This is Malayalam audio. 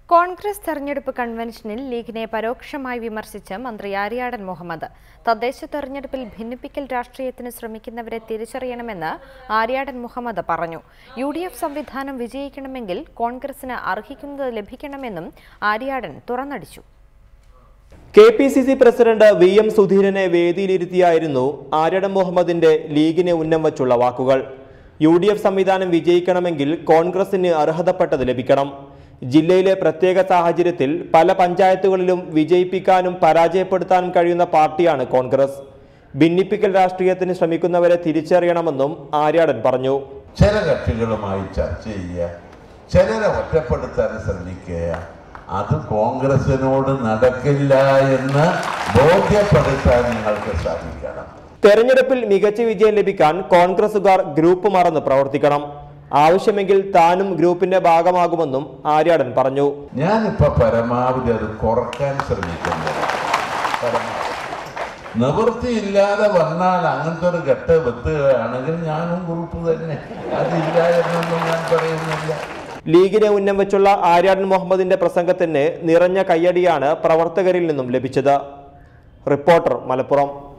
കോൺഗ്രസ് തെരഞ്ഞെടുപ്പ് കൺവെൻഷനിൽ ലീഗിനെ പരോക്ഷമായി വിമർശിച്ച് മന്ത്രി ആര്യാടൻ മുഹമ്മദ് തദ്ദേശ തെരഞ്ഞെടുപ്പിൽ ഭിന്നിപ്പിക്കൽ രാഷ്ട്രീയത്തിന് ശ്രമിക്കുന്നവരെ തിരിച്ചറിയണമെന്ന് ആര്യാടൻ മുഹമ്മദ് പറഞ്ഞു യു ഡി എഫ് സംവിധാനം വിജയിക്കണമെങ്കിൽ കോൺഗ്രസിന് അർഹിക്കുന്നത് ലഭിക്കണമെന്നും ആര്യാടൻ തുറന്നടിച്ചു K P C C president V M സുധീരനെ വേദിയിലിരുത്തിയായിരുന്നു ആര്യടൻ മുഹമ്മദിന്റെ ലീഗിനെ ഉന്നം വച്ചുള്ള വാക്കുകൾ യു ഡി എഫ് സംവിധാനം വിജയിക്കണമെങ്കിൽ കോൺഗ്രസിന് അർഹതപ്പെട്ടത് ലഭിക്കണം ജില്ലയിലെ പ്രത്യേക സാഹചര്യത്തിൽ പല പഞ്ചായത്തുകളിലും വിജയിപ്പിക്കാനും പരാജയപ്പെടുത്താനും കഴിയുന്ന പാർട്ടിയാണ് കോൺഗ്രസ് ഭിന്നിപ്പിക്കൽ രാഷ്ട്രീയത്തിന് ശ്രമിക്കുന്നവരെ തിരിച്ചറിയണമെന്നും ആര്യാടൻ പറഞ്ഞു ചില കക്ഷികളുമായി ചർച്ച ചെയ്യുക ചിലരെ ഒറ്റപ്പെടുത്താൻ ശ്രമിക്കുക അത് കോൺഗ്രസിനോട് നടക്കില്ല എന്ന് ബോധ്യപ്പെടുത്താൻ നിങ്ങൾക്ക് സാധിക്കണം തെരഞ്ഞെടുപ്പിൽ മികച്ച വിജയം ലഭിക്കാൻ കോൺഗ്രസുകാർ ഗ്രൂപ്പ് മറന്ന് പ്രവർത്തിക്കണം ആവശ്യമെങ്കിൽ താനും ഗ്രൂപ്പിന്റെ ഭാഗമാകുമെന്നും ആര്യാടൻ പറഞ്ഞു ഞാനിപ്പോ പരമാവധി അത് കുറക്കാൻ ശ്രമിക്കുന്നത് പരമാവധി നിവൃത്തിയില്ലാതെ വന്നാൽ അങ്ങനത്തെ ഒരു ഘട്ട വെത്തുകയാണെങ്കിൽ ഞാനും ഗ്രൂപ്പ് തന്നെ അതില്ല എന്നൊന്നും ഞാൻ പറയുന്നില്ല ലീഗിനെ ഉന്നം വെച്ചുള്ള ആര്യാടൻ മുഹമ്മദിന്റെ പ്രസംഗത്തിന് നിറഞ്ഞ കയ്യടിയാണ് പ്രവർത്തകരിൽ നിന്നും ലഭിച്ചത് റിപ്പോർട്ടർ മലപ്പുറം